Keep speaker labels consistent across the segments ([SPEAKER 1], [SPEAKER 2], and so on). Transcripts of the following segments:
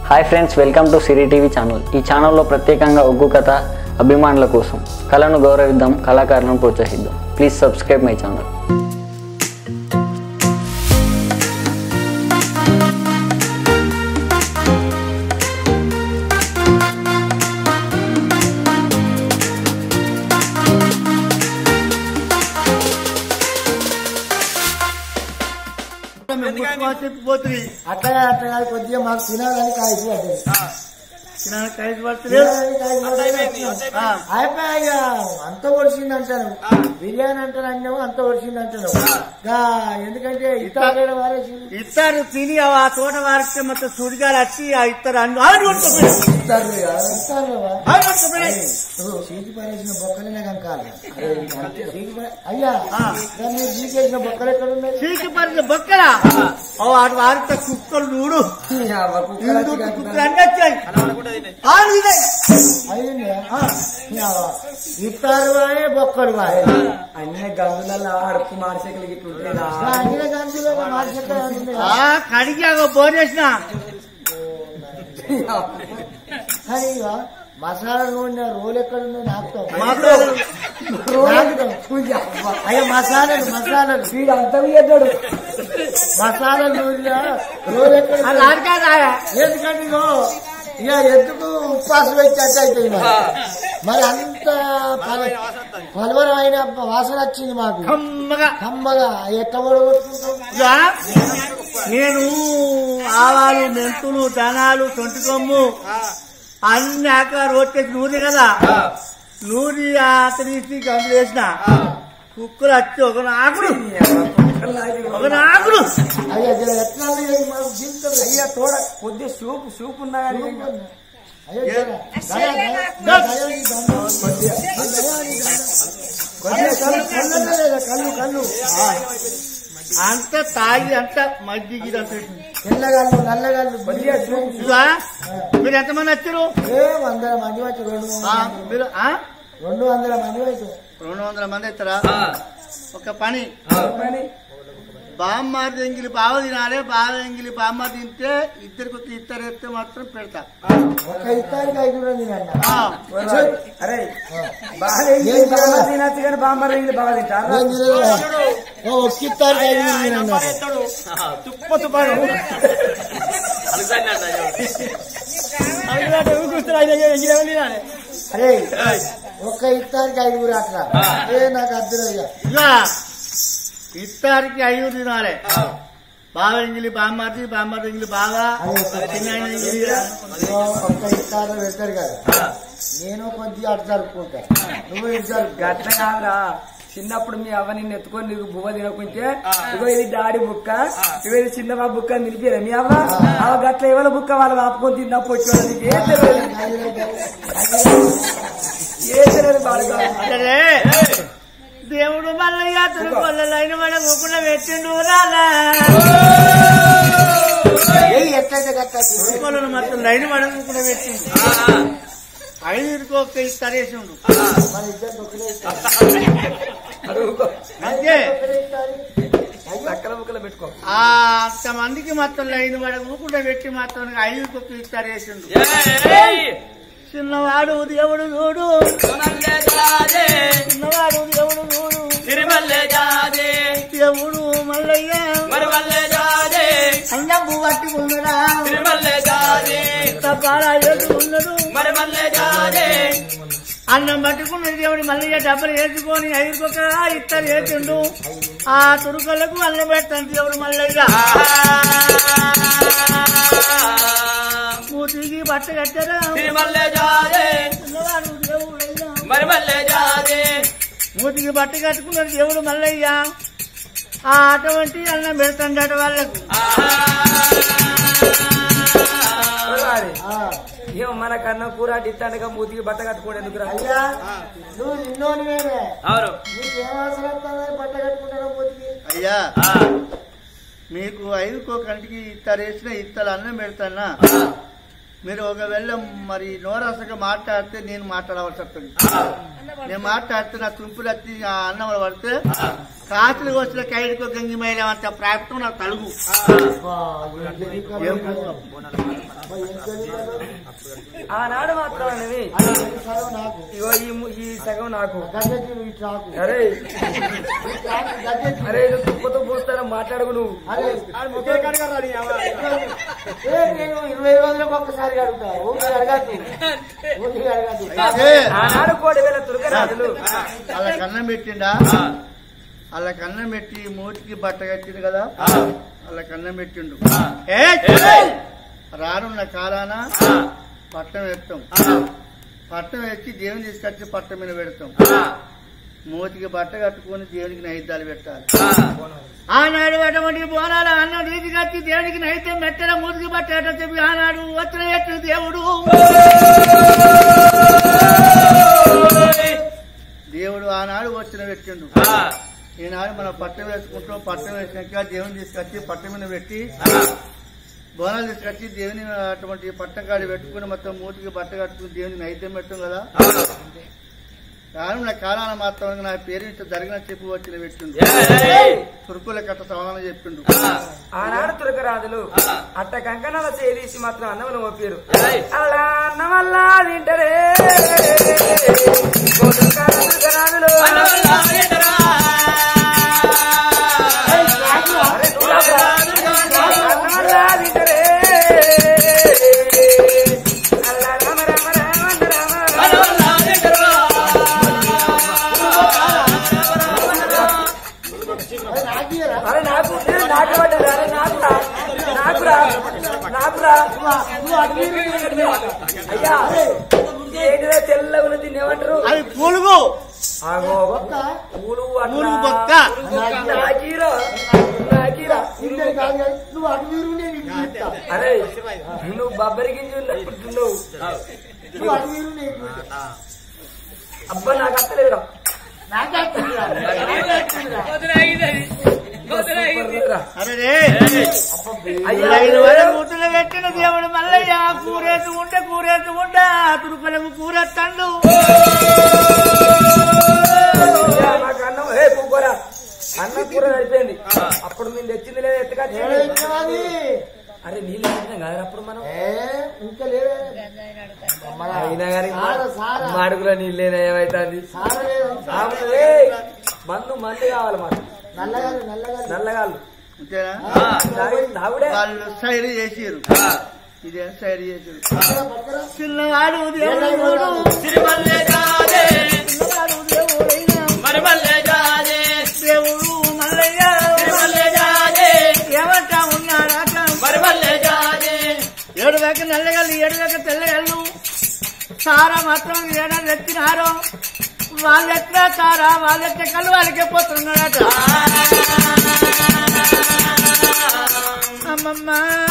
[SPEAKER 1] Hi friends welcome to Siri TV channel ఈ ఛానల్లో ప్రత్యేకంగా ఒగ్గు కథ అభిమానుల కోసం కళను గౌరవిద్దాం కళాకారులను ప్రోత్సహిద్దాం ప్లీజ్ సబ్స్క్రైబ్ మై ఛానల్
[SPEAKER 2] చెప్పిపోతుంది
[SPEAKER 3] అట్లా అట్లా కాదు, కొద్దిగా మాకు తినాలని కాయసి పడ్డది
[SPEAKER 2] కలిసి పడుతుంది
[SPEAKER 3] అయిపోయా అంత ఒడిసింది అంటాను బిర్యానీ అంటాను అన్నావు అంత ఒడిసింది అంటాను గా, ఎందుకంటే ఇతర వారేసింది
[SPEAKER 2] ఇస్తారు తిని ఆ తోట వారిస్తే మొత్తం సుడిగాలు వచ్చి ఆ ఇస్తారు అన్ను ఆడు కొట్టుకుపోయి.
[SPEAKER 3] ఇస్తారు కదా, ఇస్తారు కదా.
[SPEAKER 2] ఆడు కొట్టుకుపోయి.
[SPEAKER 3] ఓ, సీకి పారేసిన బొక్కలనే కంకాలి సీకి పారే- అయ్యా గా మీరు సీకేసిన బొక్కలు ఎక్కడ ఉన్నాయి
[SPEAKER 2] చీకి పరిచిన బొక్కరా ఓ వాటి వారితో కుక్కలు నూడు ఇందు కుక్కలు అన్నీ వచ్చాయి ఆడు ఇదే.
[SPEAKER 3] ఇస్తారు వాయే బొక్కలు వాయే
[SPEAKER 4] అన్ని గంగులలో అడుపు మార్చకలు గిట్లుంటేదా
[SPEAKER 3] అన్ని గంతులో మార్కెట్ ఉంటుంది
[SPEAKER 2] ఆ కడిగి అగో బోరేసిన
[SPEAKER 3] కానీ ఇక మసాలా నూనె రోల్ ఎక్కడ ఉంది నాకు
[SPEAKER 2] మాకు
[SPEAKER 3] అయ్యా మసాలాలు మసాలాలు
[SPEAKER 4] వీడు అంతా ఎడ్డాడు
[SPEAKER 3] మసాలా నూనె రోల్ ఎక్కడ
[SPEAKER 2] ఆ
[SPEAKER 3] ఉంది?
[SPEAKER 2] లారికాయ
[SPEAKER 3] ఎందుకంటే ఇగో ఇక ఎందుకు ఉపాసం పెట్టినట్టు అవుతుంది మరి మరి అంత పలవరమైన వాసన వచ్చింది మాకు
[SPEAKER 2] కమ్మగా
[SPEAKER 3] కమ్మగా ఎక్కడ కొట్టుకుంటాం
[SPEAKER 2] ఇక నేను ఆవాలు మెంతులు ధనాలు తొంటి కొమ్ము అన్ని ఆకారు వచ్చేసి నూనె కదా నూనె అతని గంతులు వేసిన కుక్కలు వచ్చి ఒక నాకుడు ఒక నాకుడు
[SPEAKER 3] అయ్యా జర ఎట్లా ఉంది? మాకు జీవితం
[SPEAKER 4] అయ్యా తోడ కొద్దిగా సూపు సూపు ఉన్నా కానీ ఇంకా.
[SPEAKER 3] అయ్యో జర దయ, దయ, దయ ఈ దండం. దయ ఈ దండం. అయ్యా, కళ్ళు కళ్ళు లేదా? కళ్ళు కళ్ళు
[SPEAKER 2] అంత తాగి అంత మజ్జిగ
[SPEAKER 3] తెల్లగల్లు నల్లగల్లు
[SPEAKER 4] కొద్దిగా సూపు
[SPEAKER 2] ఇదిగా మీరు ఎంతమంది వచ్చారు
[SPEAKER 3] ఏ వందల మంది వచ్చి రెండు
[SPEAKER 2] ఆ,
[SPEAKER 3] వందల-
[SPEAKER 2] మీరు ఆ?
[SPEAKER 3] రెండు వందల మంది వచ్చి
[SPEAKER 2] రెండు వందల మంది అవుతారా ఒక పని
[SPEAKER 4] పని.
[SPEAKER 2] బామ్మారి ఎంగిలి బావ తినాలి బావ ఎంగిలి బామ్మ తింటే ఇద్దరికి ఒక ఇద్దరు ఎత్తే మాత్రం పెడతా
[SPEAKER 3] ఒక ఇస్తానికి ఐదు మంది అన్న
[SPEAKER 2] ఆ,
[SPEAKER 4] అరే బాగా ఇంగ్లీష్
[SPEAKER 3] ఏం
[SPEAKER 4] బాగా
[SPEAKER 3] చేయాలి?
[SPEAKER 4] తినచ్చు కానీ బాంబర్ ఇంగ్లీష్ బాగా తింటారా
[SPEAKER 3] ఏం తెలియదు. ఓ, ఒక్క ఇస్తానికి ఐదు మంది అన్నారు
[SPEAKER 2] తుప్ప తుప్పాడు
[SPEAKER 3] అరే ఒక్క ఇస్తానికి ఐదుగురు అట్లా ఏ నాకు అర్థం ఇక
[SPEAKER 2] ఇక ఇద్దరికి ఐదు తినాలి బావ ఎంగిలి బామ్మారి బామ్మారి ఎంగిలి బాగా చిన్న ఆయన ఎంగిలి
[SPEAKER 3] ఓ, ఒక్క ఇస్తారు పెడతారు కదా నేను కొద్దిగా అటు జరుపుకుంటా నువ్వు ఇటు జరుపు
[SPEAKER 4] గట్ల కాదురా చిన్నప్పుడు మీ అవ్వ నిన్ను ఎత్తుకొని నీకు బువ్వ తినకుంటే ఇగో ఇది డాడీ బుక్క ఇగో ఇది చిన్న బాబు బుక్క అని నిలిపారా మీ అవ్వ ఆ గట్ల ఎవరి బుక్క వాళ్ళు ఆపుకొని తిన్నప్పుడు వచ్చేవాడు నీకు ఏం తెలియదు ఏం తెలియదు బాగా
[SPEAKER 2] అదే దేవుడు మల్లయ్య తురుకొల్లైన మన ముక్కున పెట్టిండు రాలా
[SPEAKER 3] ఏయ్, ఎట్లయితే గట్ల
[SPEAKER 2] తురుకొల్లను మొత్తం లైన్ మన ముక్కున పెట్టిండు ఐదుకి ఒక్క ఇస్తారేసిండు
[SPEAKER 3] మన ఇద్దరు ఒకటే ఇస్తారు.
[SPEAKER 2] అంతే
[SPEAKER 3] ఒకటే ఇస్తారు.
[SPEAKER 4] చక్కల బుక్కలు పెట్టుకో
[SPEAKER 2] ఆ అంతమందికి మొత్తం లైన్ మన ముక్కున పెట్టి మొత్తం ఐదుకి ఒక్క ఇస్తారేసిండు చిన్నవాడు దేవుడు చూడు చిన్నవాడు దేవుడు చూడు దేవుడు మల్లయ్య అన్నబ్బు పట్టుకున్నడా తప్పారా ఎదుకున్నాడు అన్నం పట్టుకున్నది దేవుడు మల్లయ్య డబ్బులు వేసుకొని ఐదుకొక ఇద్దరు వేసిండు ఆ తురుకలకు అన్నం పెడతాను దేవుడు మల్లయ్య మూతికి బట్ట కట్టారా చిన్నవాడు దేవుడయ్యా మూతికి బట్ట కట్టుకున్నాడు దేవుడు మల్లయ్య ఆ అటువంటి అన్నం పెడతాడు వాళ్ళకు
[SPEAKER 3] ఆ,
[SPEAKER 4] ఏమో మన కన్న కూర ఇట్టాడుగా మూతికి బట్ట కట్టుకోడు ఎందుకు రా
[SPEAKER 3] అయ్యా నువ్వు నిన్నోని వేరే నీకు ఏం అవసరం వస్తుందని బట్ట కట్టుకుంటారో పోతికి
[SPEAKER 2] అయ్యా మీకు ఐదుకో కంటికి ఇత్తరు వేసిన ఇత్తలు అన్నం పెడతానా మీరు ఒకవేళ మరి నోరసగా మాట్లాడితే నేను మాట్లాడవలసి వస్తుంది నేను మాట్లాడుతున్నా తుంపులు వచ్చి ఆ అన్నంలో పడితే కాసులు వచ్చిన కైడికో గంగి మైలం అంత ప్రాప్తం నాకు తలుగు ఏం
[SPEAKER 4] ఆనాడు మాత్రం అనేది
[SPEAKER 3] నాకు
[SPEAKER 4] ఇగో ఈ ము- ఈ సగం నాకు
[SPEAKER 3] గడ్డెత్తి నువ్వు ఇటు రాకు
[SPEAKER 4] అరే
[SPEAKER 3] గడ్డెత్తి
[SPEAKER 4] అరే నువ్వు తుప్పతో పూస్తాను మాట్లాడుకు నువ్వు
[SPEAKER 3] అరే ఏ, నేను ఇరవై రోజులకు ఒక్కసారి అడుగుతా ఊరికి అడగద్దు ఊరికి అడగద్దు
[SPEAKER 2] అదే
[SPEAKER 4] ఆనాడు కోడి వేల తురకరాజులు
[SPEAKER 2] అలా కన్నం పెట్టిండా అలా కన్నం పెట్టి మూతికి బట్ట కట్టిండు కదా అలా కన్నం పెట్టిండు ఏ, రానున్న కాలాన పట్టం వేస్తాం పట్టం వేసి దేవుని తీసుకొచ్చి పట్టం మీద పెడతాం మూతికి బట్ట కట్టుకొని దేవునికి నైద్యాలు పెట్టాలి ఆనాడు అటువంటి బోనాల అన్నం తీసుకొచ్చి దేవునికి నైద్యం పెట్టడం మూతికి బట్ట ఎట్ట చెప్పి ఆనాడు వచ్చిన ఎట్టిన దేవుడు దేవుడు ఆనాడు వచ్చిన పెట్టిండు ఈనాడు మనం పట్టం వేసుకుంటాం పట్టం వేసినాక దేవుని తీసుకొచ్చి పట్టం మీద పెట్టి బోనాలు తీసుకొచ్చి దేవుని అటువంటి పట్టం కాడి పెట్టుకుని మొత్తం మూతికి బట్ట కట్టుకుని దేవుని నైద్యం పెట్టాం కదా రానున్న కాలాన మాత్రం నా పేరు ఇంత జరిగిన చెప్పి వచ్చిన పెట్టిండు తురుకుల కట్ట సమానం చెప్పిండు
[SPEAKER 4] ఆనాడు తురకరాజులు అట్ట కంకణాల చేసి మాత్రం అన్నమును ఒప్పారు అలా అన్నం వల్ల తింటరే తురకరాజులు అరే నువ్వు రాకురా. అన్నం వల్ల తింటరే అల్లా రామ రామ రామ రామ అరే నాకు ఏ, నాకు పడ్డది అరే నాకురా నాకురా నాకురా అయ్యా ఏంటిదే తెల్లగా ఉన్నది దీన్ని ఏమంటారు
[SPEAKER 2] అది పులుగు
[SPEAKER 4] ఆగో పూలు
[SPEAKER 2] పూలు బొక్క.
[SPEAKER 4] నాకీరా నాకీరా
[SPEAKER 3] ఇద్దరు కాదు కానీ నువ్వు అటు వీరు నేను ఇటు తీస్తా.
[SPEAKER 4] అరే నువ్వు బబ్బరి గింజ ఉన్నప్పుడు నువ్వు
[SPEAKER 3] నువ్వు అటు వీరు నేను ఇటు తీస్తా.
[SPEAKER 4] అబ్బా నాకు అత్తలేదురా
[SPEAKER 3] నాకే అర్థమైందిరా. నాకే అర్థమైందిరా.
[SPEAKER 4] సూపర్రా.
[SPEAKER 2] అరే రే
[SPEAKER 4] అయ్యా
[SPEAKER 2] ఐదు వేల మూటలు పెట్టిన దేవుడు మల్లయ్య కూరేసు ఉంటే కూరేసు ఉంటే తురుకులకు కూరెత్తండు
[SPEAKER 4] అయ్యా, నాకు అన్నం ఏ పూకోరా అన్నం కూర అయిపోయింది అప్పుడు మేము తెచ్చింది లేదా ఎత్తుగా
[SPEAKER 3] ఏడో ఇచ్చినవాది.
[SPEAKER 4] అరే నీళ్ళు పెట్టినాం కదా అప్పుడు మనం
[SPEAKER 3] ఏ, ఇంకా లేవే మన
[SPEAKER 4] అయినా కానీ
[SPEAKER 3] సార, సార.
[SPEAKER 4] మాడుగులో నీళ్ళేనా ఏమైతుంది
[SPEAKER 3] సార లేదు.
[SPEAKER 4] మందు మందు కావాలి మాకు
[SPEAKER 3] నల్లగాలు నల్లగాలు
[SPEAKER 4] నల్లగాళ్ళు
[SPEAKER 2] అంతేనా
[SPEAKER 4] తాగు- తాగుడే
[SPEAKER 2] వాళ్ళు సైడ్ చేసిరు ఇదేం సైడ్ చేసిరు
[SPEAKER 3] పక్కన, పక్కన.
[SPEAKER 2] చిన్నవాడు దేవుడు
[SPEAKER 3] దేవుడు.
[SPEAKER 2] చిన్నవాడు దేవుడైనా దేవుడు మల్లయ్య ఏమంటా ఉన్నాడాట ఏడు దాకా నల్లగల్లు ఏడు దాకా తెల్లగల్లు సారా మాత్రం ఏడా ఎత్తినారో వాళ్ళెట్లా సారా వాళ్ళెట్ల కళ్ళు వాళ్ళకే పోతున్నాడట అమ్మమ్మ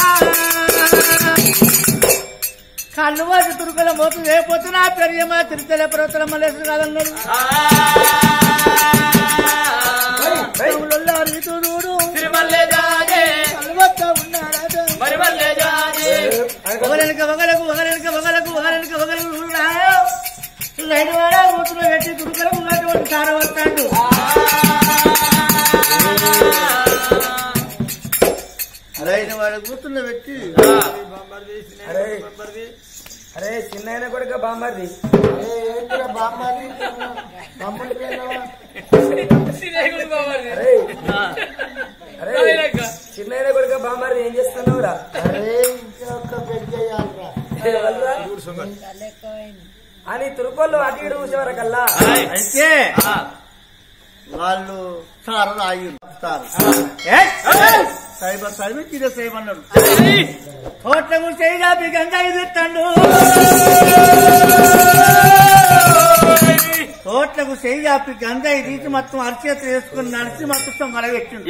[SPEAKER 2] కళ్ళు వాటి తురుకుల పోతు వేపోతున్నా పెరియమా తిరుతలే పర్వతల మలేసు కాదన్నాడు చెవులలో రీతు చూడు కలువత్తా ఉన్నాడట ఒకరెనక ఒకలకు ఒకరెనక ఒకలకు ఒకరెనక ఒకలకు లైన్ వాడ కూతురు పెట్టి తురుకలకు ఉన్నటువంటి సార వస్తాడు లైన్ వాడ కూతురు పెట్టి
[SPEAKER 4] అరే అరే చిన్న కొడుక బామ్మది
[SPEAKER 3] ఏ, ఏంటిరా బామ్మాది? తమ్ముడి పేరువా?
[SPEAKER 4] అరే అరే చిన్న కొడుక బామ్మది ఏం చేస్తున్నావురా
[SPEAKER 3] అరే ఇంకా ఒక్క పెద్ద చేయాలిరా
[SPEAKER 4] ఎవరురా? అని తురుకోళ్ళు అటు ఇటు చూసేవారకల్లా
[SPEAKER 2] అయితే వాళ్ళు సార్ ఆగిరు సైబర్ సర్వీస్ ఇదే చేయమన్నాడు తోటకు చేయగా గంగా ఎదుర్తండు తోటలకు చేయాపి గంగా తీసి మొత్తం అరిచేత వేసుకుని నడిచి మొత్తం సొంగల పెట్టిండు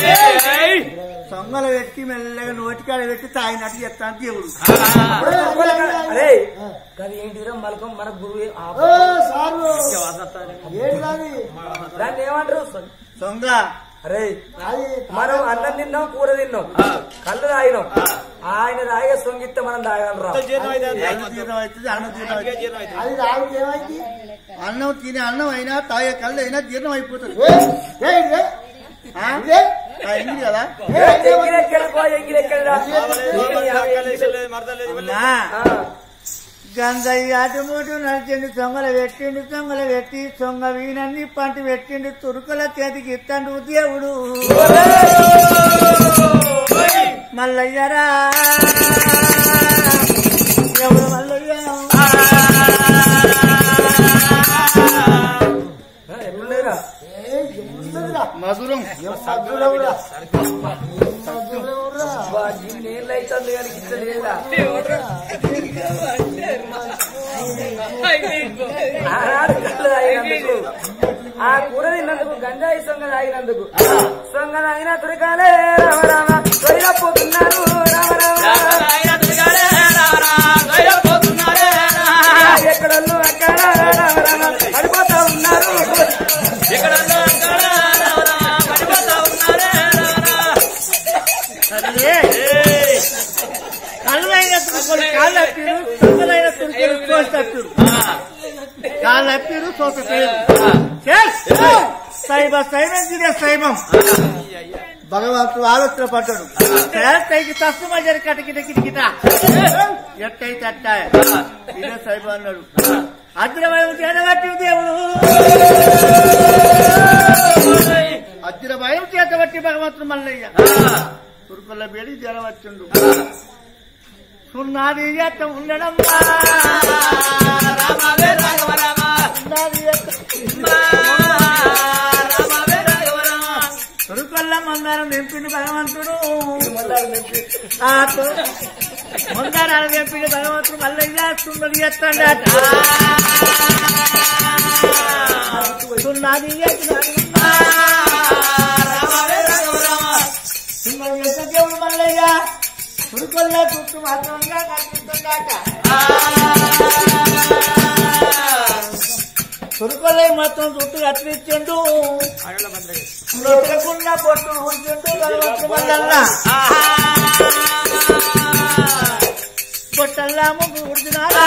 [SPEAKER 2] సొంగల పెట్టి మెల్లగా నోటికాడ పెట్టి తాగినట్టు చెప్తాను దేవుడు
[SPEAKER 4] అప్పుడు తురుకోళ్ళ కాడ- అరే అది ఏంటిరా మలకం మన గురువు ఆ-
[SPEAKER 3] ఓ, సారు ఏంటి రాది
[SPEAKER 4] దాన్ని ఏమంటారు
[SPEAKER 2] సొంగ
[SPEAKER 4] అరే
[SPEAKER 3] అది
[SPEAKER 4] మనం అన్నం తిన్నాం కూర తిన్నాం కళ్ళు తాగినాం ఆయన తాగే సొంగిస్తే మనం తాగలరా
[SPEAKER 2] అన్నం జీర్ణం అవుతుంది అన్నం జీర్ణం అవుతుంది
[SPEAKER 3] అది తాగితే ఏమైంది
[SPEAKER 2] అన్నం తినే అన్నం అయినా తాగే కళ్ళు అయినా జీర్ణం అయిపోతుంది
[SPEAKER 3] ఏ, ఏ, ఇదే,
[SPEAKER 2] ఆ?
[SPEAKER 3] ఇదే.
[SPEAKER 2] ఆ, ఇంది కదా
[SPEAKER 4] ఎంగిలెక్కడకో ఎంగిలెక్కడరా
[SPEAKER 2] అమ్మా గంగయ్య అటుముటు నడిచిండు సొంగల పెట్టిండు సొంగల పెట్టి సొంగ వీనన్ని పంటి పెట్టిండు తురుకుల చేతికి ఇత్తండు దేవుడు మల్లయ్యరా ఎవడు మల్లయ్య
[SPEAKER 4] ఎట్లున్నాయిరా
[SPEAKER 3] ఏ, ఏమున్నదిరా?
[SPEAKER 2] మధురం
[SPEAKER 3] ఏం మధురవురా? మధురవురా?
[SPEAKER 4] నీళ్ళు అవుతుంది కానీ గిట్ల లేదా ఆనాడు కళ్ళు తాగినందుకు ఆ కూర తిన్నందుకు గంజాయి సొంగ తాగినందుకు సొంగ తాగిన తురకాలే రామ రామ పోతున్నారు రామ రామ ఎక్కడోళ్ళు అక్కడ రామ రామ పడిపోతా ఉన్నారు
[SPEAKER 2] కళ్ళైన తురుకులు కాళ్ళు అప్పిరు సొంగలైన తురుకులు తోస్తప్పిరు కాళ్ళు అప్పిరు తోస్తలేదు సైబ సైబం తినే సైబం భగవంతుడు ఆలోచన పడ్డాడు తైకి తస్తు మధ్య కటికిట కిటికిట ఎట్టయితే అట్ట ఇదే సైబం అన్నాడు అద్రమయం చేతబట్టి దేవుడు అద్రమయం చేతబట్టి భగవంతుడు మల్లయ్య తురుకుల బేడి జ్వరం వచ్చిండు సున్నాది ఎత్త ఉండడం సున్నాది ఎత్త తురుకొల్ల మందారం నింపిండు భగవంతుడు ఆ తు- మందారాలు నింపిండు భగవంతుడు మల్లయ్య సున్నది ఎత్తండట సున్నాది ఎత్తున్నాడు సున్నది ఎత్త దేవుడు మల్లయ్య తురుకొల్ల చుట్టూ మాత్రంగా కనిపిస్తుందట తురుకొల్ల మొత్తం చుట్టూ కట్టించిండు నొక్కకున్న పొట్టు ఉంచుంటూ భగవంతుడు మల్లల్లా పొట్టల్లా ముగ్గు ఉడిచినారా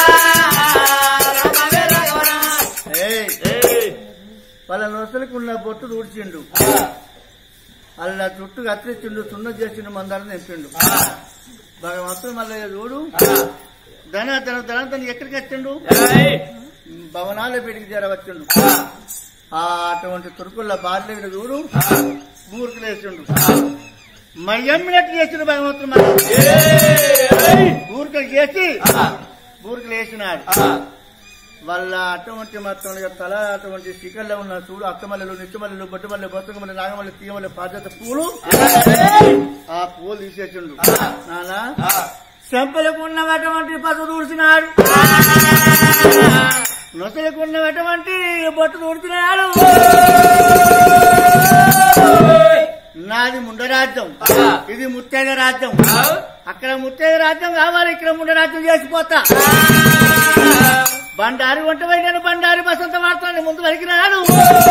[SPEAKER 2] వాళ్ళ నొసలకున్న బొట్టు ఊడ్చిండు అలా చుట్టూ కత్తిరించిండు సున్న చేసిండు మందారం నింపిండు భగవంతుడు మళ్ళీ చూడు ధన ధన ధన ధన ఎక్కడికి వచ్చిండు భవనాలు పెడికి చేరవచ్చిండు ఆ అటువంటి తురుకుల బార్ల మీద చూడు బూరుకులు వేసిండు మయ్యమ్మినట్టు చేసిండు భగవంతుడు మళ్ళీ బూరుకలు చేసి బూరుకలు వేసినాడు వాళ్ళ అటువంటి మొత్తం తల అటువంటి శిఖర్లో ఉన్న చూడు అక్కమల్లెలు నిత్యమల్లెలు బొట్టుమల్లె బొత్తకమల్లె నాగమల్లె తీయమల్లె పాదత పూలు ఆ పూలు తీసేసిండు నానా చెంపలకు ఉన్నటువంటి పసు దూడిచినాడు నొసలకు ఉన్నటువంటి బొట్టు దూడిచినాడు నాది ముండరాజ్యం ఇది ముత్తైన రాజ్యం అక్కడ ముత్తైన రాజ్యం కావాలి ఇక్కడ ముండరాజ్యం చేసిపోతా బండారి వంట వైన బండారి బసంత వాడతాను ముందు వరికినాడు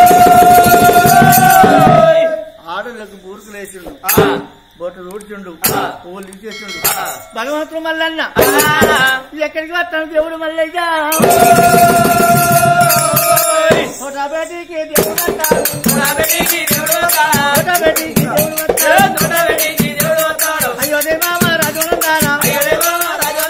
[SPEAKER 2] ఆడలకు బూరుకులు వేసిండు బొట్టు ఊడ్చుండు పువ్వులు తీసేసిండు భగవంతుడు మల్లన్న ఎక్కడికి వస్తాను దేవుడు మల్లయ్య ఫోటా బేటీకి దేవుడు వస్తాడు. ఫోటా బేటీకి దేవుడు వస్తాడు. అయ్యో దే మామ రాజోనందానా అయ్యో దే మామ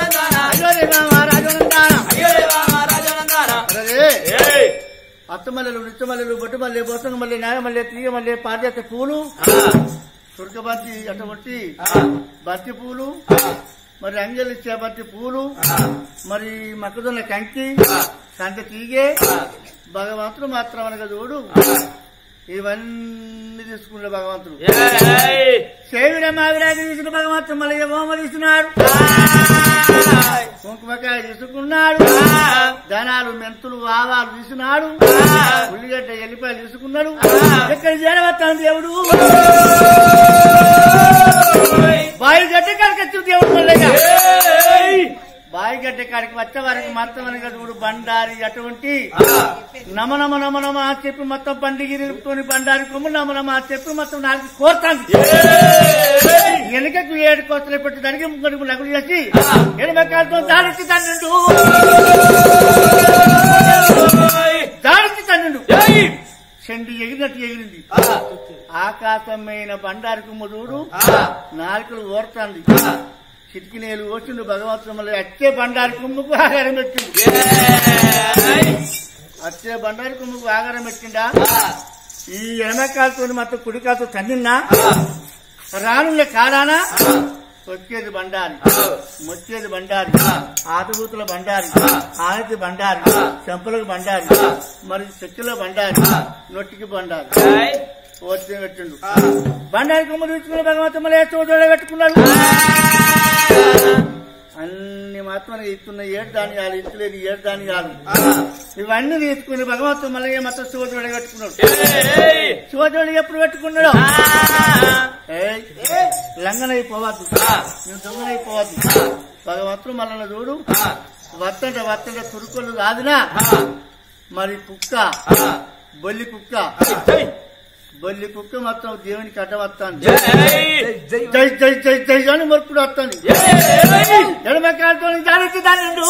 [SPEAKER 2] రాజోనందానా అరే అత్తమల్లెలు నిత్యమల్లెలు బొట్టుమల్లె బొసంగమల్లె నాగమల్లె తీయమల్లె పారిజాత పూలు చురకబంతి అటువంటి బంతి పూలు మరి అంజలి చేపట్టి పూలు మరి మొక్కజొన్న కంకి సంత తీగే భగవంతుడు మాత్రం అనగా చూడు ఇవన్నీ తీసుకున్నాడు భగవంతుడు సేవిడ మావిరాజు తీసుకున్న భగవంతుడు మళ్ళీ హోమ తీసుకున్నాడు కుంకుమకాయ తీసుకున్నాడు ధనాలు మెంతులు ఆవాలు తీసుకున్నాడు ఉల్లిగడ్డ ఎల్లిపాయలు తీసుకున్నాడు ఎక్కడ చేరవస్తాను దేవుడు బాయి గడ్డ కలకచ్చు దేవుడు మల్లయ్య బాయి బాయిగడ్డ కాడికి వచ్చే వారికి మొత్తం అనగా చూడు బండారి అటువంటి నమ నమ నమ నమ అని చెప్పి మొత్తం బండికి నిలుపుకొని బండారి కొమ్ము నమ నమ అని చెప్పి మొత్తం నాలుగు కోరుతాను వెనుకకు ఏడు కోతలు పెట్టి దానికి ముగ్గురు నగులు చేసి ఎనభకాలతో దాడికి తన్నుడు దాడికి తన్నుడు చెండి ఎగిరినట్టు ఎగిరింది ఆకాశమైన బండారి కొమ్ము చూడు నాలుకలు ఓరుతాంది చిటికినేలు ఓచిండు భగవంతుడు మళ్ళీ అచ్చే బండారి కొమ్ముకు ఆహారం పెట్టిండు అచ్చే బండారి కొమ్ముకు ఆహారం పెట్టిండా ఈ ఎనకాలతో మొత్తం కుడికాలతో తన్నిన్నా రానున్న కాడానా వచ్చేది బండారి మొచ్చేది బండారి ఆటుబూతుల బండారి ఆనతి బండారి చెంపలకు బండారి మరి చెక్కుల బండారి నొట్టికి బండారి వచ్చే పెట్టిండు బండారి కొమ్మ తీసుకుని భగవంతు మళ్ళీ చూడ పెట్టుకున్నాడు అన్ని మాత్రం ఇస్తున్న ఏడు ధాన్యాలు ఇస్తులేని ఏడు ధాన్యాలు ఇవన్నీ తీసుకుని భగవంతు మళ్ళీ మొత్తం శివజోడి పెట్టుకున్నాడు శివజోడి ఎప్పుడు పెట్టుకున్నాడు ఏయ్, లంగనైపోవద్దు నువ్వు దొంగనైపోవద్దు భగవంతుడు మళ్ళీ చూడు వత్తంట వత్తంట తురుకొల్లు రాదునా మరి కుక్క బొల్లి కుక్క బొల్లి కుక్క మొత్తం దేవునికి అడ్డం వస్తాను జై జై జై జై అని మొరుపుడు వస్తాను ఎడమకాలతో దానికి తండ్రిండు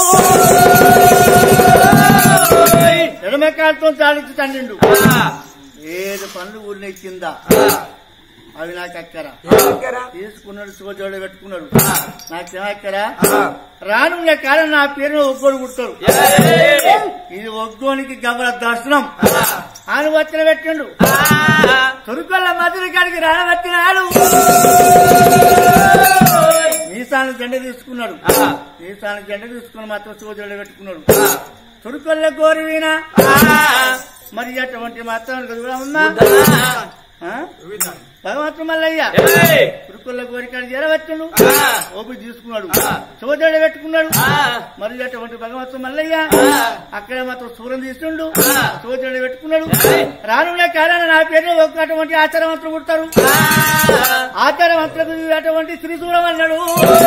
[SPEAKER 2] ఎడమకాలతో దానికి తండ్రిండు ఏడు పనులు ఊరిన కింద అవి నాకు అక్కరా తీసుకున్నాడు శివజోడ పెట్టుకున్నాడు నాకేం అక్కరా రానున్న కాలం నా పేరు ఒగ్గోడు కుడతాడు ఇది ఒగ్గోనికి గబల దర్శనం అని వచ్చిన పెట్టిండు తురుకొల్ల మధుర కాడికి రానవచ్చినాడు నీసాను జెండ తీసుకున్నాడు నీసాను జెండ తీసుకుని మాత్రం శివజోడ పెట్టుకున్నాడు తురుకొల్ల గోరి వీణ మరి అటువంటి మాత్రం కూడా ఉన్నా ఆ? భగవంతుడు మల్లయ్య కురుకుల కోరికలు చేరవచ్చును ఓపి తీసుకున్నాడు శివజోడ పెట్టుకున్నాడు మరి అటువంటి భగవంతుడు మల్లయ్య అక్కడ మాత్రం సూర్యం తీసుకుండు శివజోడ పెట్టుకున్నాడు రానున్న కాలాన నా పేరు ఒక అటువంటి ఆచారవంతులు పుడతారు ఆచారవంతులకు అటువంటి శ్రీశూలం అన్నాడు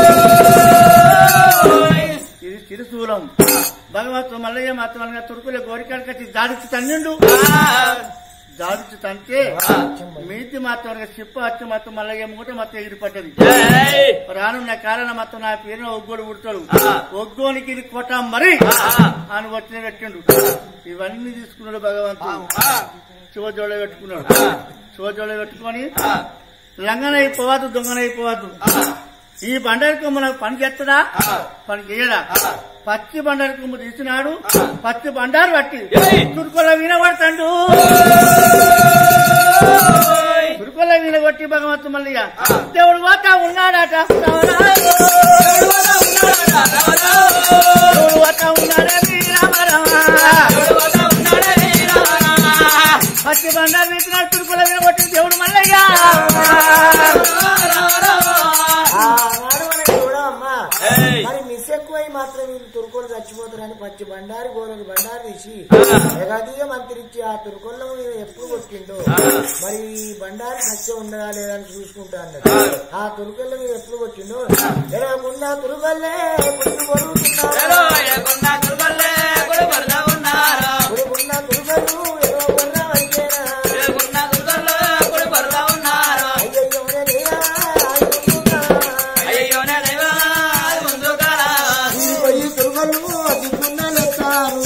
[SPEAKER 2] ఇది త్రిశూలం భగవంతుడు మల్లయ్య మాత్రం తురుకుల కోరికలు కట్టి దాడికి తన్నిండు దాడిచి తంటే మీతి మాత్రం చిప్ప వచ్చి మొత్తం మల్లయ్య మూట మొత్తం ఎగిరిపడ్డది రానున్న కారణం మొత్తం నా పేరున ఒగ్గోడు పుడతాడు ఒగ్గోనికి ఇది కొట్ట మరి అని వచ్చిన పెట్టిండు ఇవన్నీ తీసుకున్నాడు భగవంతుడు శివజోడ పెట్టుకున్నాడు శివజోడ పెట్టుకొని లంగనైపోవద్దు దొంగనైపోవద్దు ఈ బండరి కొమ్మ నాకు పని చేస్తుందా పని చేయడా పచ్చి బండారు కొమ్ము తీసినాడు పచ్చి బండారు పట్టి తురుకొల వినబడతాడు తురుకొల వినబట్టి భగవంతు మల్లయ్య దేవుడు వాట ఉన్నాడట దేవుడు వాట ఉన్నాడని రామరామ పచ్చి బండారు వేసినాడు తురుకొల వినబట్టి దేవుడు మల్లయ్య
[SPEAKER 3] ఆనాడు మనకి కూడా అమ్మా మరి మిస్ ఎక్కువై మాత్రం వీళ్ళు తురుకోలు చచ్చిపోతారని పచ్చి బండారి గోరని బండారి తీసి ఎగదీయ మంత్రిచ్చి ఆ తురుకొల్ల మీద ఎప్పుడు కొట్టిండో మరి ఈ బండారి సత్యం ఉండదా లేదా అని చూసుకుంటా అన్నది ఆ తురుకొల్ల మీద ఎప్పుడు కొట్టిండో ఎలాగున్నా తురుకొల్లే పుట్టు కొడుతున్నారు కొడుకున్న తురుకొల్లు ఏదో కొన్న వైద్యేనా అయ్యయ్యో నేనా ఈ పోయి తురుకొల్లు దిక్కున్నా లెత్తారు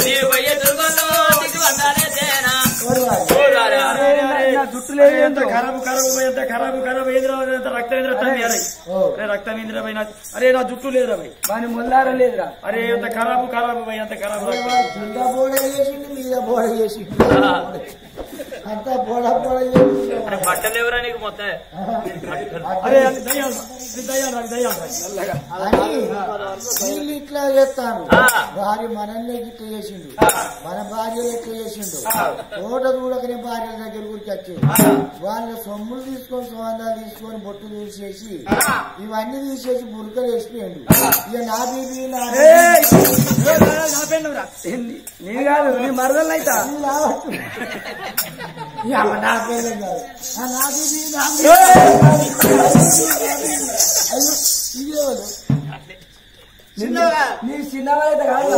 [SPEAKER 4] నా జుట్టు లేదు ఎంత ఖరాబు ఖరాబు ఎంత ఖరాబు ఖరాబు ఏంద్రా ఎంత రక్తమేంద్ర తమ్మి అరే
[SPEAKER 3] ఓ.
[SPEAKER 4] అరే రక్తమేంద్ర పోయి నా- అరే నా జుట్టు లేదురా భయ్ వాని మొల్లార లేదురా అరే ఎంత ఖరాబు ఖరాబు పోయి ఎంత ఖరాబు రక్తం.
[SPEAKER 3] కింద బోడ చేసిండు మీద బోడ చేసిండు అంతా బోడ బోడ చేసిండు
[SPEAKER 5] బట్టలు ఎవరా నీకు మొత్తం
[SPEAKER 4] అరే అది దయ్యాలు ఇది దయ్యాలు అది దయ్యాలు నల్లగా.
[SPEAKER 3] అని వీళ్ళు ఇట్లా చేస్తాను వారి మనల్ని ఇట్లా చేసిండు మన భార్యలు ఇట్లా చేసిండు తోట చూడకనే భార్యల దగ్గర గురించి వచ్చేది వాళ్ళ సొమ్ములు తీసుకొని సుగంధాలు తీసుకొని బొట్టు తీసేసి ఇవన్నీ తీసేసి బురకలు వేసిపోయాడు ఇక నా బీబీ నా
[SPEAKER 4] ఏయ్! ఏ నా- నా పెన్నురా. ఏంది? నీ కాదు నీ మరదలు అయితా
[SPEAKER 3] బీబీ రావచ్చు. ఇక నా పేరు కాదు ఆ నా బీబీ నా బీబీ. అయ్యో ఇదే వాళ్ళు
[SPEAKER 2] చిన్నగా
[SPEAKER 4] నీ చిన్నవాళ్ళైతే కాదు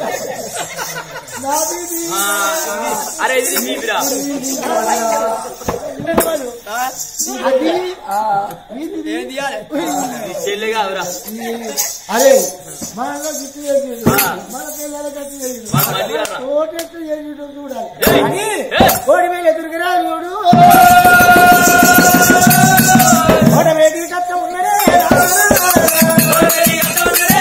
[SPEAKER 5] అరే ఇది నీవిరా
[SPEAKER 2] అది
[SPEAKER 5] ఏం తీయాలి నీ చెల్లె కాదురా
[SPEAKER 3] అరే మనలో గుర్తు చేసిండు మన పిల్లల గట్టి చేసిండు
[SPEAKER 5] వాడు మళ్ళీ రా.
[SPEAKER 3] కోటెట్టు చేసిండు చూడాలి
[SPEAKER 5] ఏయ్,
[SPEAKER 3] అని
[SPEAKER 5] ఏయ్.
[SPEAKER 3] కోడి మీద ఎదురుకురా చూడు కోట వేడి కట్ట ఉన్నదే అయ్యా, కోడి వేడి కట్ట ఉన్నదే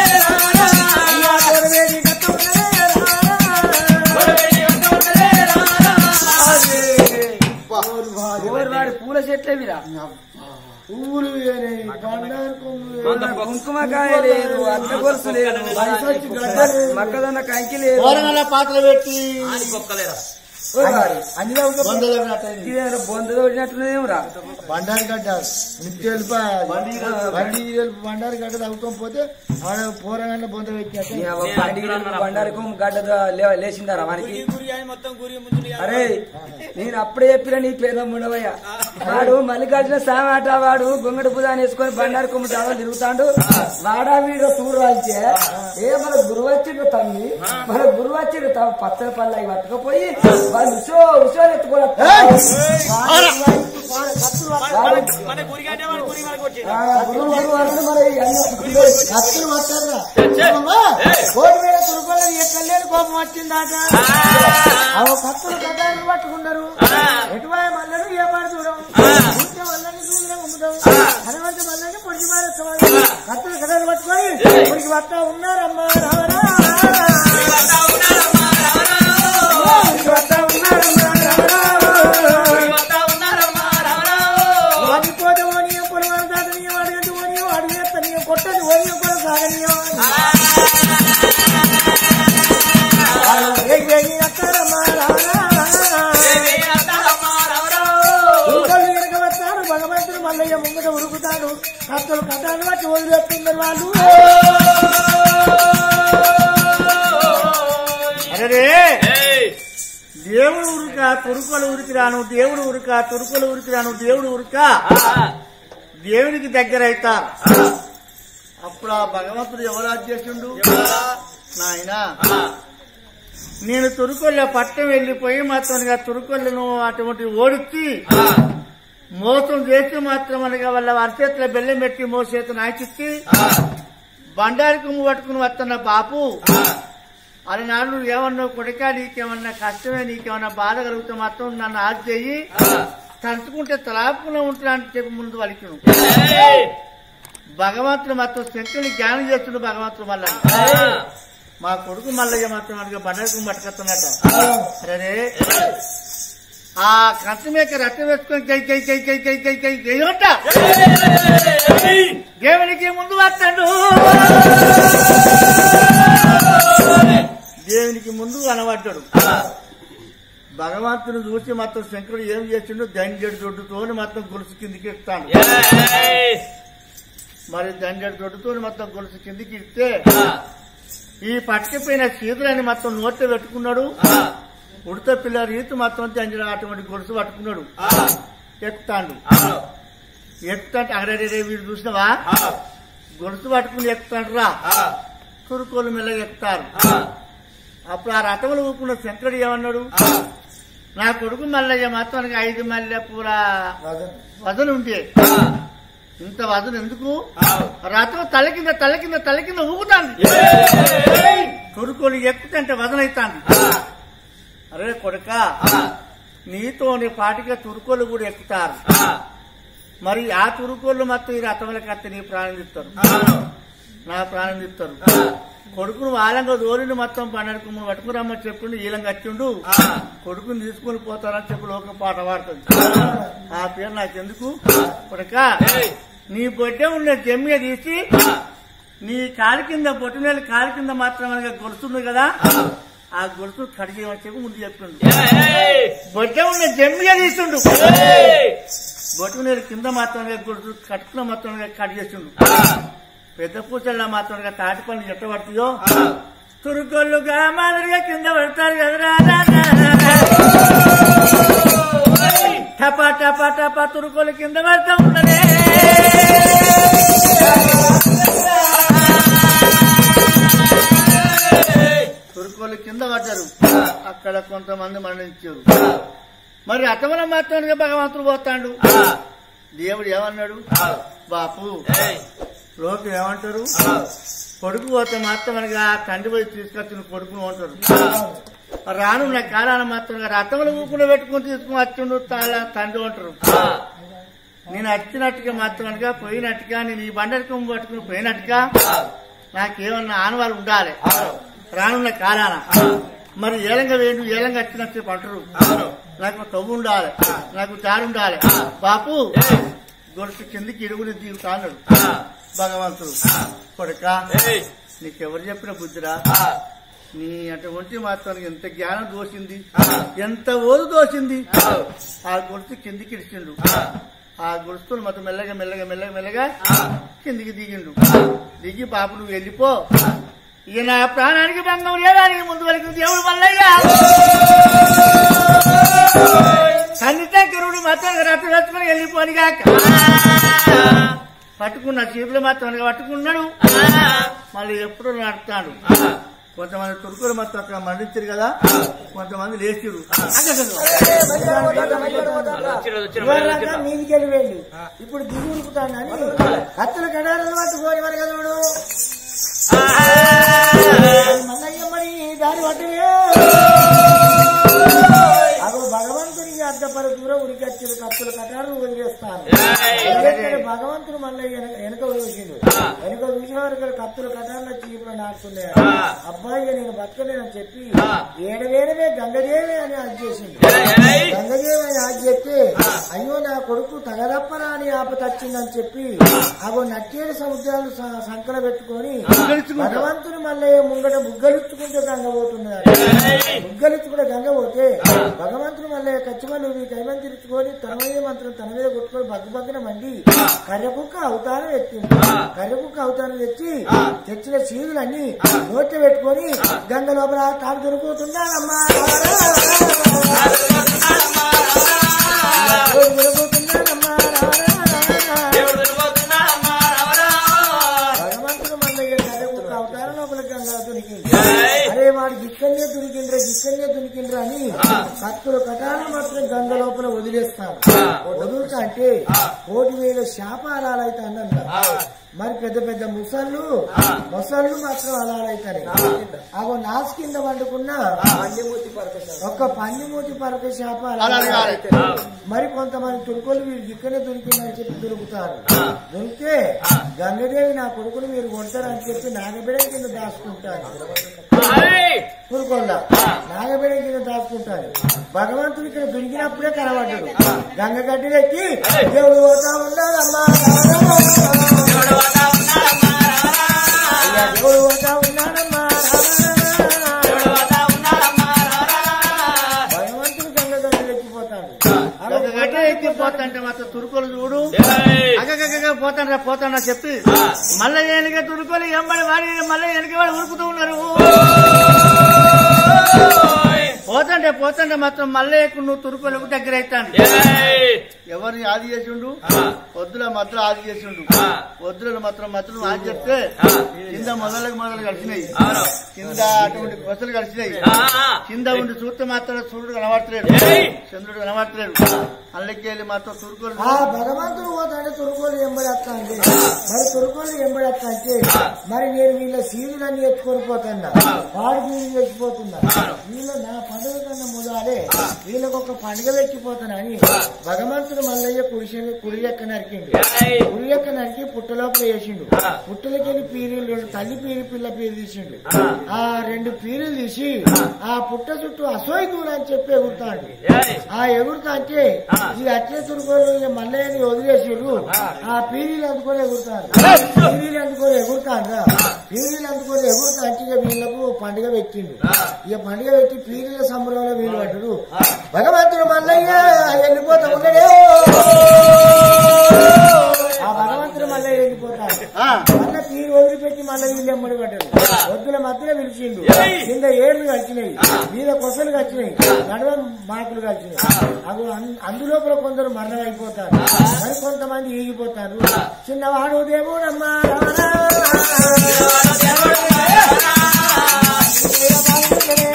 [SPEAKER 4] ఎవరు వాడి పూల చెట్లే మీరా
[SPEAKER 3] పువ్వులు వేరే బండారు కొమ్ములు వేరే.
[SPEAKER 4] కుంకుమకాయ లేదు అట్ట గొలుసు లేదు
[SPEAKER 3] వయసొచ్చి గడ్డ లేదు.
[SPEAKER 4] మక్కదన్న కంకి లేదు
[SPEAKER 2] ఓరగల పాత్ర పెట్టి
[SPEAKER 5] ఆని కుక్కలేరా
[SPEAKER 4] ఓ వాడి.
[SPEAKER 3] అన్ని దాకా
[SPEAKER 2] వందల నాటైంది.
[SPEAKER 4] ఇదేమైనా బొంద తోడినట్టున్నదేమిరా
[SPEAKER 3] బండారు గడ్డ నిత్య బండి బండి బండారు గడ్డ తగ్గుతాం పోతే ఆడ పోరగానే బొంద పెట్టినట్టు
[SPEAKER 4] పండుగ బండారకు గడ్డ లే- లేచిందారా మనకి అరే నేను అప్పుడే చెప్పిన నీ పేద ఉండవయ్యా వాడు మల్లికార్జున సామాట వాడు గొంగడి బుధాన్ని వేసుకొని బండారు కొమ్ము దావలు తిరుగుతాడు వాడా వీడు సూరు రాల్చే ఏ మన గురువు వచ్చిండు తమ్మి మన గురువు వచ్చిండు తమ పచ్చని పల్లకి పట్టుకపోయి వాళ్ళు ఉషో ఉషో ఎత్తుకోవాలి
[SPEAKER 5] మన గురిగంటే వాడు గురి మనకు వచ్చింది
[SPEAKER 4] గురువు గురువు అంటే మరి అన్ని
[SPEAKER 3] కత్తులు పట్టారా
[SPEAKER 5] ఏయ్.
[SPEAKER 3] కోటి మీద తురుకోలేదు ఎక్కడ లేని కోపం వచ్చిందాట అవి కత్తులు కట్టాలు పట్టుకున్నారు ఎటువై మల్లడు ఏ పాడు చూడం ఉంటే మల్లని చూసిన ఉమ్ముతాం హనుమంత మల్లని పొడిచి మారేస్తామని కత్తులు కట్టాలు పట్టుకొని పొడికి పట్టా ఉన్నారమ్మా రావరా పొడికి పట్టా ఉన్నారమ్మా రావరా వాడిపోతే ఓనియం పొలవాడు దాటనీయం అడిగంటే ఓనియం అడిగేస్తనీయం కొట్టని ఓనియం కూడా సాగనీయం వేగి వేగి అత్తారమ్మా రావరా ఇంకొల్లు వెనక వస్తారు భగవంతుడు మల్లయ్య ముంగట ఉరుకుతాడు కత్తలు కట్టాలు బట్టి వదిలేస్తున్నారు వాళ్ళు
[SPEAKER 2] అరే
[SPEAKER 5] ఏయ్,
[SPEAKER 2] దేవుడు ఉరుక తురుకొల ఉరికి రాను దేవుడు ఉరుక తురుకొల ఉరికి రాను దేవుడు ఉరుక
[SPEAKER 5] ఆ,
[SPEAKER 2] దేవునికి దగ్గర అవుతారు అప్పుడు ఆ భగవంతుడు ఎవరు అధ్యక్షుడు నాయనా
[SPEAKER 5] ఆ,
[SPEAKER 2] నేను తురుకొల్ల పట్టం వెళ్ళిపోయి మాత్రముగా తురుకొల్లను అటువంటి ఓడించి
[SPEAKER 5] ఆ,
[SPEAKER 2] మోసం చేసి మాత్రం అనగా వాళ్ళ అరచేతుల బెల్లం పెట్టి మోసేత నాచిచ్చి
[SPEAKER 5] ఆ,
[SPEAKER 2] బండారి కొమ్ము పట్టుకుని వస్తున్న బాపు
[SPEAKER 5] ఆ,
[SPEAKER 2] అని నాడు నువ్వు ఏమన్నావు కొడుక నీకేమన్నా కష్టమే నీకేమన్నా బాధ కలిగితే మాత్రం నన్ను ఆది చెయ్యి
[SPEAKER 5] ఆ.
[SPEAKER 2] తలుచుకుంటే తలాపుకునే ఉంటా అని చెప్పి ముందు వలికిను
[SPEAKER 5] ఏయ్,
[SPEAKER 2] భగవంతుడు మాత్రం శంకరుని జ్ఞానం చేస్తుండు భగవంతుడు మళ్ళీ
[SPEAKER 5] ఆ,
[SPEAKER 2] మా కొడుకు మల్లయ్య మాత్రం మనకి బండకు పట్టుకొస్తున్నట్ట అరే ఆ కంచ మేక రక్తం వేసుకొని జై జై జై జై జై జై జై జై అంట
[SPEAKER 5] ఏయ్,
[SPEAKER 2] దేవునికి ముందు వస్తాడు దేవునికి ముందు కనబడ్డాడు
[SPEAKER 5] ఆ,
[SPEAKER 2] భగవంతుని చూసి మొత్తం శంకరుడు ఏం చేసిండు దండెడు దొడ్డుతోని మొత్తం గొలుసు కిందికి ఇస్తాడు
[SPEAKER 5] ఏయ్,
[SPEAKER 2] మరి దండెడు దొడ్డుతోని మొత్తం గొలుసు కిందికి ఇస్తే
[SPEAKER 5] ఆ,
[SPEAKER 2] ఈ పట్టుకుపోయిన చీదులని మొత్తం నోట్లో పెట్టుకున్నాడు
[SPEAKER 5] ఆ,
[SPEAKER 2] ఉడత పిల్ల రీతి మొత్తం దండెడు అటువంటి గొలుసు పట్టుకున్నాడు
[SPEAKER 5] ఆ,
[SPEAKER 2] ఎక్కుతాడు
[SPEAKER 5] అవును,
[SPEAKER 2] ఎక్కుతాంటే అగడే వీడు చూసినవా
[SPEAKER 5] ఆ,
[SPEAKER 2] గొలుసు పట్టుకుని ఎక్కుతాడు రా
[SPEAKER 5] ఆ,
[SPEAKER 2] తురుకోలు మెల్ల ఎక్కుతారు
[SPEAKER 5] ఆ,
[SPEAKER 2] అప్పుడు ఆ రథములు ఊపుకున్న శంకరుడు ఏమన్నాడు
[SPEAKER 5] ఆ,
[SPEAKER 2] నా కొడుకు మల్లయ్య మొత్తానికి ఐదు మల్లె పూల వదన ఉంటే
[SPEAKER 5] ఆ,
[SPEAKER 2] ఇంత వదన ఎందుకు
[SPEAKER 5] ఆ.
[SPEAKER 2] రథం తల కింద తల కింద తల కింద ఊగుతాంది
[SPEAKER 5] ఏయ్,
[SPEAKER 2] కొడుకోలు ఎక్కుతుంటే వదన అవుతాంది
[SPEAKER 5] ఆ,
[SPEAKER 2] అరే కొడుక
[SPEAKER 5] ఆ,
[SPEAKER 2] నీతో నీ పాటిగా తురుకోలు కూడా ఎక్కుతారు
[SPEAKER 5] ఆ,
[SPEAKER 2] మరి ఆ తురుకోళ్ళు మొత్తం ఈ రథములకి అత్త నీ ప్రాణం ఇస్తారు
[SPEAKER 5] అవును,
[SPEAKER 2] నా ప్రాణం ఇస్తారు
[SPEAKER 5] ఆ,
[SPEAKER 2] కొడుకును వాళ్ళంగా దోరిని మొత్తం పన్నెండు పట్టుకురమ్మని చెప్పిండు ఈలంగా వచ్చిండు
[SPEAKER 5] ఆ,
[SPEAKER 2] కొడుకుని తీసుకుని పోతారని చెప్పి లోక పాట పాడుతుంది ఆ పేరు నాకెందుకు కొడుక
[SPEAKER 5] ఏయ్,
[SPEAKER 2] నీ బొడ్డే ఉన్న జమ్మియ తీసి
[SPEAKER 5] ఆ,
[SPEAKER 2] నీ కాలి కింద బొట్టునేలు కాలి కింద మాత్రమే గొలుస్తుంది కదా ఆ గొలుసు కడిగేయమని చెప్పి ముందు చెప్పిండు
[SPEAKER 5] ఏయ్,
[SPEAKER 2] బొడ్డే ఉన్న జమ్మియ తీస్తుండు
[SPEAKER 5] ఏయ్,
[SPEAKER 2] బొట్టునేలు కింద మాత్రమే గొలుసు కట్టుకున్న మాత్రమే కడిగేస్తుండు
[SPEAKER 5] ఆ,
[SPEAKER 2] పెద్ద పూసల్లో మాత్రమే తాటి పనులు ఎట్ట పడుతుందో
[SPEAKER 5] ఆ,
[SPEAKER 2] తురుకొల్లుగా మాదిరిగా కింద పడతారు కదరా టపా టపా టపా తురుకోలు కింద పడతా ఉన్నదే ఒకళ్ళు కింద పడ్డారు అక్కడ కొంతమంది మరణించారు మరి అతమల మాత్రానికి భగవంతుడు పోతాడు దేవుడు ఏమన్నాడు బాపు లోకం ఏమంటారు కొడుకు పోతే మాత్రం మనకి ఆ తండ్రి పోయి తీసుకొచ్చిన కొడుకును అంటారు రానున్న కాలాన మాత్రం రథములు ఊపున పెట్టుకుని తీసుకుని వచ్చిండు తాళ తండ్రి అంటారు నేను వచ్చినట్టుగా మాత్రమనగా పోయినట్టుగా నేను ఈ బండరికం పట్టుకుని పోయినట్టుగా నాకేమన్నా ఆనవాళ్ళు ఉండాలి రానున్న కాలాన మరి ఏలంగా వేడు ఏలంగా వచ్చినట్టు పంటరు నాకు తవ్వు ఉండాలి నాకు దారి ఉండాలి బాపు గొడుసు కిందికి ఇడుగుని దిగుతా అన్నాడు భగవంతుడు కొడుక నీకెవరు చెప్పిన బుద్ధిరా నీ అటువంటి మాత్రానికి ఎంత జ్ఞానం దోసింది ఎంత ఓదు దోసింది ఆ గొడుసు కిందికి ఇడిచిండు ఆ గొడుస్తులు మొత్తం మెల్లగా మెల్లగా మెల్లగా మెల్లగా కిందికి దిగిండు దిగి బాబు నువ్వు వెళ్ళిపో ఇక నా ప్రాణానికి భంగం లేదానికి ముందు వరకు దేవుడు మల్లయ్యా కన్నిటంకరుడు మాత్రం రట్టు రట్టుకుని వెళ్ళిపోనిగా పట్టుకున్న చీపులు మాత్రం పట్టుకున్నాడు మళ్ళీ ఎప్పుడు నడుతాడు కొంతమంది తురుకులు మొత్తం అక్కడ మండించారు కదా కొంతమంది లేచిరు
[SPEAKER 3] ఇవాళ మీదికి వెళ్ళిపోయిండు ఇప్పుడు దిగి ఉరుకుతాడు అని కత్తుల కడాలను పట్టుకోని మరి కదా వాడు. మల్లయ్య మరి దారి పట్టలే అదో భగవంతునికి అడ్డపర దూరం ఉరికొచ్చిన కత్తుల కటారు వదిలేస్తాను ఎందుకంటే భగవంతుడు మళ్ళీ వెనక వెనక చూసిండు వెనక చూసిన వరకు కత్తుల కటారులో చీపులు నాటుతున్నాయి అబ్బాయి నేను బతకలేనని చెప్పి ఏడవేడవే గంగదేవే అని అది చేసిండు గంగదేవి అని అది చెప్తే అయ్యో నా కొడుకు తగదప్పరా అని ఆపతచ్చిందని చెప్పి అగో నట్టేడు సముద్రాలు స- సంకల పెట్టుకొని భగవంతుని మళ్ళీ ముంగట బుగ్గలిచ్చుకుంటే గంగ పోతున్నారు బుగ్గలిచ్చుకుంటే గంగ పోతే భగవంతుడు మళ్ళీ కచ్చిమల్లి మీ కైమని తిరుచుకొని తన మీద మంత్రం తన మీద కొట్టుకొని బగ్గు బగ్గున మండి కర్రకుక్క అవతారం ఎత్తింది కర్రకుక్క అవతారం తెచ్చి తెచ్చిన చీరులన్నీ నోట్లో పెట్టుకొని గంగ లోపల తాడు దొరికిపోతున్నానమ్మా దొరికిపోతున్నానమ్మా భగవంతుడు మల్లయ్య కర్రకుక్క అవతారం లోపల గంగా దొరికింది అరే వాడు గిక్కన్నే దొరికిండ్రా గిక్కన్నే దొరికిండ్రా అని కత్తుల కటాలను మాత్రం గంగ లోపల వదిలేస్తాను వదులుతా అంటే కోటి వేల శాపాలైతే అన్నంట మరి పెద్ద పెద్ద ముసళ్ళు ముసళ్ళు మాత్రం అలాలైతాయి అగో నాసు కింద వండుకున్న ఒక్క పందిమూతి పరక
[SPEAKER 2] అలాగే కాదు.
[SPEAKER 3] శాపాలు మరి కొంతమంది తురుకోలు వీరు గిక్కనే దొరికిందని చెప్పి దొరుకుతారు దొరికితే గంగదేవి నా కొడుకుని మీరు కొడతారని చెప్పి నాగబిడ కింద దాచుకుంటారు తురుకొండ నాగబిడ కింద దాచుకుంటారు భగవంతుడు ఇక్కడ దొరికినప్పుడే కనబడ్డాడు గంగ గడ్డి ఎక్కి దేవుడు పోతా ఉన్నాడమ్మా అయ్యా దేవుడు పోతా ఉన్నాడమ్మా భగవంతుడు గంగ గడ్డి ఎక్కిపోతాడు
[SPEAKER 2] ఒక గడ్డ ఎక్కిపోతాంటే మాత్రం తురుకోలు చూడు అగగగగ పోతాండ్రా పోతాండ్రా చెప్పి మళ్ళీ వెనక తురుకోలు ఎంబడి వాడి మళ్ళీ వెనక వాడు ఉరుకుతూ ఉన్నారు పోతాంటే పోతాంటే మాత్రం మళ్ళీ ఎక్కువ నువ్వు తురుకోలకు దగ్గర అవుతాను ఎవరిని ఆది చేసిండు వద్దుల మధ్యలో ఆది చేసిండు వద్దుల మాత్రం మధ్యలో ఆది చెప్తే కింద మొదలకు మొదలు కలిసినాయి కింద అటువంటి కొసలు కలిసినాయి కింద ఉండి చూస్తే మాత్రం సూర్యుడు కనబడతలేడు చంద్రుడు కనబడతలేడు అల్లకి వెళ్ళి మాత్రం తురుకోలు
[SPEAKER 3] ఆ భగవంతుడు పోతాంటే తురుకోలు ఎంబడేస్తాంటే మరి తురుకోలు ఎంబడేస్తాంటే మరి నేను వీళ్ళ సీనులన్నీ ఎత్తుకొని పోతున్నా వాడు వీళ్ళు ఎక్కిపోతున్నా వీళ్ళ నా పండుగ కన్నా మొదలే వీళ్ళకి ఒక పండుగ ఎక్కిపోతానని భగవంతుడు మల్లయ్య కుడిసి కుడి లెక్క నరికిండు కుడి లెక్క నరికి పుట్టలోపల వేసిండు పుట్టలకెళ్ళి పీరీలు రెండు తల్లి పీరి పిల్ల పీరి తీసిండు ఆ రెండు పీరీలు తీసి ఆ పుట్ట చుట్టూ అసోయి దూరం అని చెప్పి ఎగురుతాడు ఆ ఎగురుతా అంటే ఈ అట్లే తురుకోలు మల్లయ్యని వదిలేసారు ఆ పీరీలు అందుకొని ఎగురుతారు పీరీలు అందుకొని ఎగురుతాడు పీరీలు అందుకొని ఎగురుతా అంటే ఇక వీళ్ళకు పండుగ పెట్టిండు ఇక పండుగ పెట్టి పీరీల సంబరంలో వీళ్ళు పడ్డాడు భగవంతుడు మల్లయ్య వెళ్ళిపోతా ఉన్నాడే ఆ భగవంతుడు మల్లయ్య వెళ్ళిపోతాడు మళ్ళీ పీరు వదిలిపెట్టి మళ్ళీ వీళ్ళు ఎమ్మడి పడ్డాడు వద్దుల మధ్యలో పిలిచిండు కింద ఏళ్ళు కలిసినాయి మీద కొసలు కలిసినాయి నడువ మాకులు కలిసినాయి అవి అన్- అందులోపల కొందరు మరణం అయిపోతారు మరి కొంతమంది ఈగిపోతారు చిన్నవాడు దేవుడమ్మా రారా. దేవుడా బాగుండలే.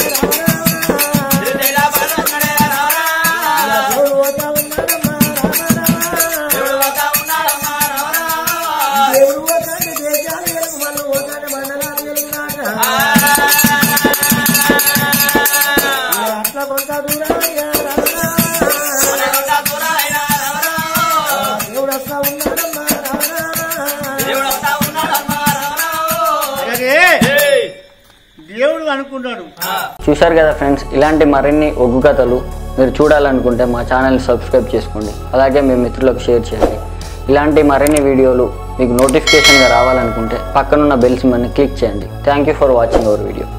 [SPEAKER 2] దేవుడు అనుకున్నాడు
[SPEAKER 1] చూశారు కదా ఫ్రెండ్స్ ఇలాంటి మరిన్ని ఒగ్గు కథలు మీరు చూడాలనుకుంటే మా ఛానల్ని సబ్స్క్రైబ్ చేసుకోండి అలాగే మీ మిత్రులకు షేర్ చేయండి ఇలాంటి మరిన్ని వీడియోలు మీకు నోటిఫికేషన్గా రావాలనుకుంటే పక్కనున్న బెల్ సింబల్ని క్లిక్ చేయండి thank you for watching our video